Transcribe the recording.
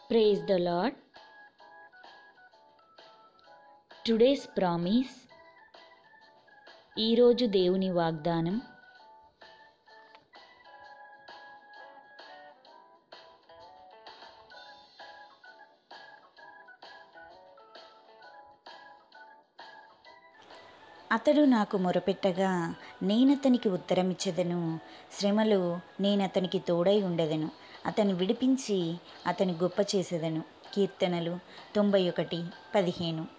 praise the lord today's promise ఈరోజు దేవుని వాగ్దానం అతడు నాకు మొరపెట్టగా నేనతనికి ఉత్తరమిచ్చెదను శ్రమలో నేనతనికి తోడై ఉండెదను అతను విడిపించి అతని గొప్ప చేసేదను కీర్తనలు తొంభై ఒకటి పదిహేను